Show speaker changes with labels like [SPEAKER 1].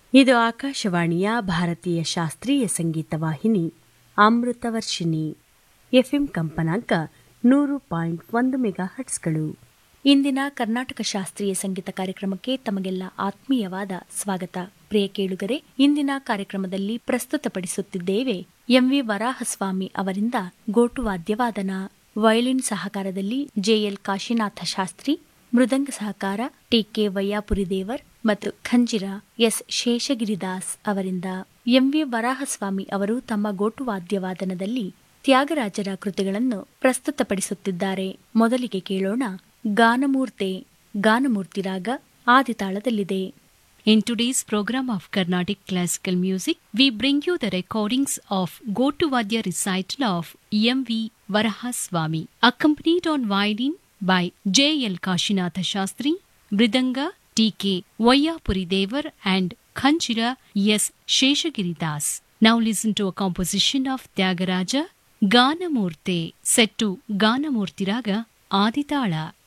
[SPEAKER 1] ಇದು ಆಕಾಶವಾಣಿಯ ಭಾರತೀಯ ಶಾಸ್ತ್ರೀಯ ಸಂಗೀತ ವಾಹಿನಿ ಅಮೃತವರ್ಷಿಣಿ ಎಫ್ಎಂ ಕಂಪನಾಂಕ ನೂರು ಪಾಯಿಂಟ್ ಒಂದು ಮೆಗಾ ಹಟ್ಸ್ಗಳು
[SPEAKER 2] ಇಂದಿನ ಕರ್ನಾಟಕ ಶಾಸ್ತ್ರೀಯ ಸಂಗೀತ ಕಾರ್ಯಕ್ರಮಕ್ಕೆ ತಮಗೆಲ್ಲ ಆತ್ಮೀಯವಾದ ಸ್ವಾಗತ ಪ್ರಿಯ ಕೇಳುಗರೆ ಇಂದಿನ ಕಾರ್ಯಕ್ರಮದಲ್ಲಿ ಪ್ರಸ್ತುತಪಡಿಸುತ್ತಿದ್ದೇವೆ ಎಂವಿ ವರಾಹಸ್ವಾಮಿ ಅವರಿಂದ ಗೋಟುವಾದ್ಯವಾದನ ವಯಲಿನ್ ಸಹಕಾರದಲ್ಲಿ ಜೆಎಲ್ ಕಾಶಿನಾಥ ಶಾಸ್ತ್ರಿ ಮೃದಂಗ ಸಹಕಾರ ಟಿಕೆ ವಯ್ಯಾಪುರಿದೇವರ್ ಮತ್ತು ಖಂಜಿರ ಎಸ್ ಶೇಷಗಿರಿದಾಸ್ ಅವರಿಂದ ಎಂವಿ ವರಾಹಸ್ವಾಮಿ ಅವರು ತಮ್ಮ ಗೋಟುವಾದ್ಯವಾದನದಲ್ಲಿ ತ್ಯಾಗರಾಜರ ಕೃತಿಗಳನ್ನು ಪ್ರಸ್ತುತಪಡಿಸುತ್ತಿದ್ದಾರೆ ಮೊದಲಿಗೆ ಕೇಳೋಣ ಗಾನಮೂರ್ತೆ ಗಾನಮೂರ್ತಿ ರಾಗ ಆದಿತಾಳದಲ್ಲಿದೆ
[SPEAKER 3] In today's program of Carnatic Classical Music, we bring you the recordings of Gotuvadya recital of M.V. Varahaswamy, accompanied on violin by J.L. Kashinatha Shastri, Mridanga T.K. Vayapuri Devar and Khanchira S. Sheshagiri Das. Now listen to a composition of Tyagaraja, Ganamurte, set to Ganamurti Raga, Aditala.